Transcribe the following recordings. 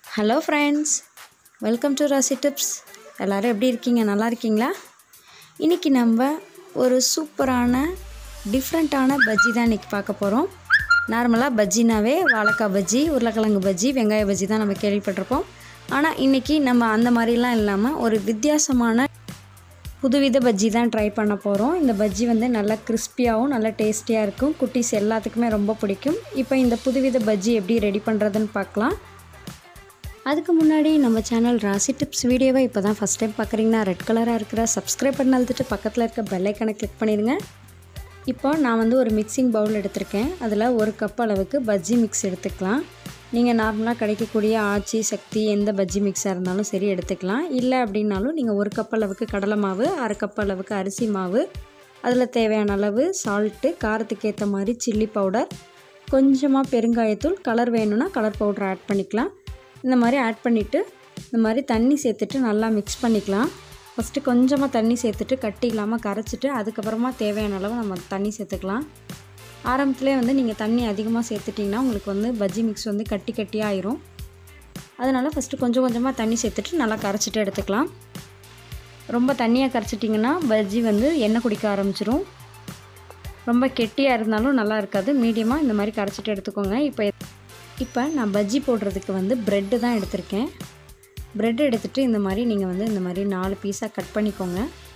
hello friends welcome to Rasi tips எல்லோரும் எப்படி இருக்கீங்க நல்லா இருக்கீங்களா இன்றைக்கி நம்ம ஒரு சூப்பரான டிஃப்ரெண்ட்டான பஜ்ஜி தான் இன்றைக்கி பார்க்க போகிறோம் நார்மலாக பஜ்ஜினாவே வாழைக்காய் பஜ்ஜி உருளைக்கிழங்கு பஜ்ஜி வெங்காய பஜ்ஜி தான் நம்ம கேள்விப்பட்டிருப்போம் ஆனால் இன்றைக்கி நம்ம அந்த மாதிரிலாம் இல்லாமல் ஒரு வித்தியாசமான புதுவித பஜ்ஜி தான் ட்ரை பண்ண போகிறோம் இந்த பஜ்ஜி வந்து நல்லா கிறிஸ்பியாகவும் நல்லா டேஸ்டியாக இருக்கும் குட்டீஸ் எல்லாத்துக்குமே ரொம்ப பிடிக்கும் இப்போ இந்த புதுவித பஜ்ஜி எப்படி ரெடி பண்ணுறதுன்னு பார்க்கலாம் அதுக்கு முன்னாடி நம்ம சேனல் ராசி டிப்ஸ் வீடியோவை இப்போ தான் ஃபஸ்ட் டைம் பார்க்குறீங்கன்னா ரெட் கலராக இருக்கிற சப்ஸ்கிரைப் பண்ண அழுத்துட்டு பக்கத்தில் இருக்க பெல்லைக்கனை கிளிக் பண்ணிடுங்க இப்போ நான் வந்து ஒரு மிக்சிங் பவுல் எடுத்திருக்கேன் அதில் ஒரு கப் அளவுக்கு பஜ்ஜி மிக்ஸ் எடுத்துக்கலாம் நீங்கள் நார்மலாக கிடைக்கக்கூடிய ஆச்சி சக்தி எந்த பஜ்ஜி மிக்ஸாக இருந்தாலும் சரி எடுத்துக்கலாம் இல்லை அப்படின்னாலும் நீங்கள் ஒரு கப் அளவுக்கு கடலை மாவு அரை கப் அளவுக்கு அரிசி மாவு அதில் தேவையான அளவு சால்ட்டு காரத்துக்கு ஏற்ற மாதிரி சில்லி பவுடர் கொஞ்சமாக பெருங்காயத்தூள் கலர் வேணும்னா கலர் பவுடர் ஆட் பண்ணிக்கலாம் இந்த மாதிரி ஆட் பண்ணிவிட்டு இந்த மாதிரி தண்ணி சேர்த்துட்டு நல்லா மிக்ஸ் பண்ணிக்கலாம் ஃபஸ்ட்டு கொஞ்சமாக தண்ணி சேர்த்துட்டு கட்டி இல்லாமல் கரைச்சிட்டு அதுக்கப்புறமா தேவையான அளவு நம்ம தண்ணி சேர்த்துக்கலாம் ஆரம்பத்துலேயே வந்து நீங்கள் தண்ணி அதிகமாக சேர்த்துட்டிங்கன்னா உங்களுக்கு வந்து பஜ்ஜி மிக்ஸ் வந்து கட்டி கட்டியாக ஆயிரும் அதனால் ஃபஸ்ட்டு கொஞ்சம் கொஞ்சமாக தண்ணி சேர்த்துட்டு நல்லா கரைச்சிட்டு எடுத்துக்கலாம் ரொம்ப தண்ணியாக கரைச்சிட்டிங்கன்னா பஜ்ஜி வந்து எண்ணெய் குடிக்க ஆரம்பிச்சிரும் ரொம்ப கெட்டியாக இருந்தாலும் நல்லா இருக்காது மீடியமாக இந்த மாதிரி கரைச்சிட்டு எடுத்துக்கோங்க இப்போ இப்போ நான் பஜ்ஜி போடுறதுக்கு வந்து ப்ரெட்டு தான் எடுத்திருக்கேன் ப்ரெட் எடுத்துகிட்டு இந்த மாதிரி நீங்கள் வந்து இந்த மாதிரி நாலு பீஸாக கட் பண்ணிக்கோங்க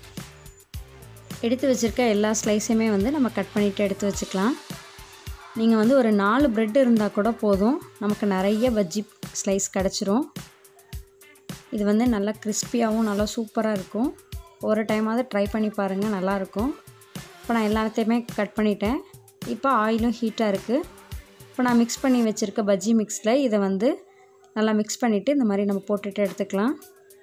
எடுத்து வச்சுருக்க எல்லா ஸ்லைஸையுமே வந்து நம்ம கட் பண்ணிவிட்டு எடுத்து வச்சுக்கலாம் நீங்கள் வந்து ஒரு நாலு ப்ரெட் இருந்தால் கூட போதும் நமக்கு நிறைய பஜ்ஜி ஸ்லைஸ் கிடச்சிரும் இது வந்து நல்லா கிறிஸ்பியாகவும் நல்லா சூப்பராக இருக்கும் ஒரு டைமாவது ட்ரை பண்ணி பாருங்கள் நல்லாயிருக்கும் இப்போ நான் எல்லாத்தையுமே கட் பண்ணிட்டேன் இப்போ ஆயிலும் ஹீட்டாக இருக்குது இப்போ நான் மிக்ஸ் பண்ணி வச்சுருக்க பஜ்ஜி மிக்ஸில் இதை வந்து நல்லா மிக்ஸ் பண்ணிவிட்டு இந்த மாதிரி நம்ம போட்டுட்டு எடுத்துக்கலாம்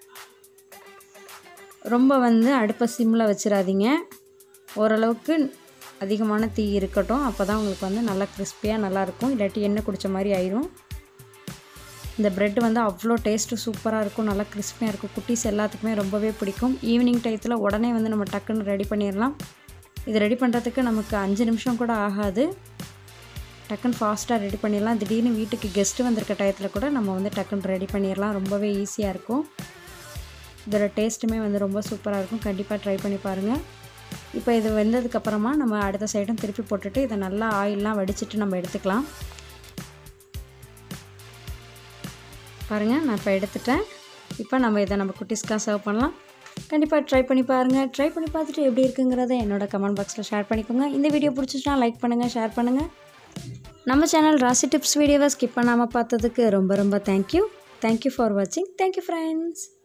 ரொம்ப வந்து அடுப்பை சிம்மில் வச்சிடாதீங்க ஓரளவுக்கு அதிகமான தீ இருக்கட்டும் அப்போ தான் உங்களுக்கு வந்து நல்லா கிறிஸ்பியாக நல்லாயிருக்கும் இல்லாட்டி எண்ணெய் குடித்த மாதிரி ஆயிரும் இந்த ப்ரெட் வந்து அவ்வளோ டேஸ்ட்டு சூப்பராக இருக்கும் நல்லா கிறிஸ்பியாக இருக்கும் குட்டீஸ் எல்லாத்துக்குமே ரொம்பவே பிடிக்கும் ஈவினிங் டயத்தில் உடனே வந்து நம்ம டக்குன்னு ரெடி பண்ணிடலாம் இது ரெடி பண்ணுறதுக்கு நமக்கு அஞ்சு நிமிஷம் கூட ஆகாது டக்குன்னு ஃபாஸ்ட்டாக ரெடி பண்ணிடலாம் திடீர்னு வீட்டுக்கு கெஸ்ட்டு வந்திருக்க டயத்தில் கூட நம்ம வந்து டக்குன்னு ரெடி பண்ணிடலாம் ரொம்பவே ஈஸியாக இருக்கும் இதோட டேஸ்ட்டுமே வந்து ரொம்ப சூப்பராக இருக்கும் கண்டிப்பாக ட்ரை பண்ணி பாருங்கள் இப்போ இது வெந்ததுக்கப்புறமா நம்ம அடுத்த சைடும் திருப்பி போட்டுட்டு இதை நல்லா ஆயிலெலாம் வடிச்சிட்டு நம்ம எடுத்துக்கலாம் பாருங்கள் நான் இப்போ எடுத்துட்டேன் இப்போ நம்ம இதை நம்ம குட்டீஸ்க்காக சர்வ் பண்ணலாம் கண்டிப்பாக ட்ரை பண்ணி பாருங்கள் ட்ரை பண்ணி பார்த்துட்டு எப்படி இருக்குங்கிறத என்னோட கமெண்ட் பாக்ஸில் ஷேர் பண்ணிக்கோங்க இந்த வீடியோ பிடிச்சிச்சுன்னா லைக் பண்ணுங்கள் ஷேர் பண்ணுங்கள் நம்ம சேனல் ராசி டிப்ஸ் வீடியோவை ஸ்கிப் பண்ணாமல் பார்த்ததுக்கு ரொம்ப ரொம்ப தேங்க்யூ தேங்க்யூ ஃபார் வாட்சிங் தேங்க்யூ ஃப்ரெண்ட்ஸ்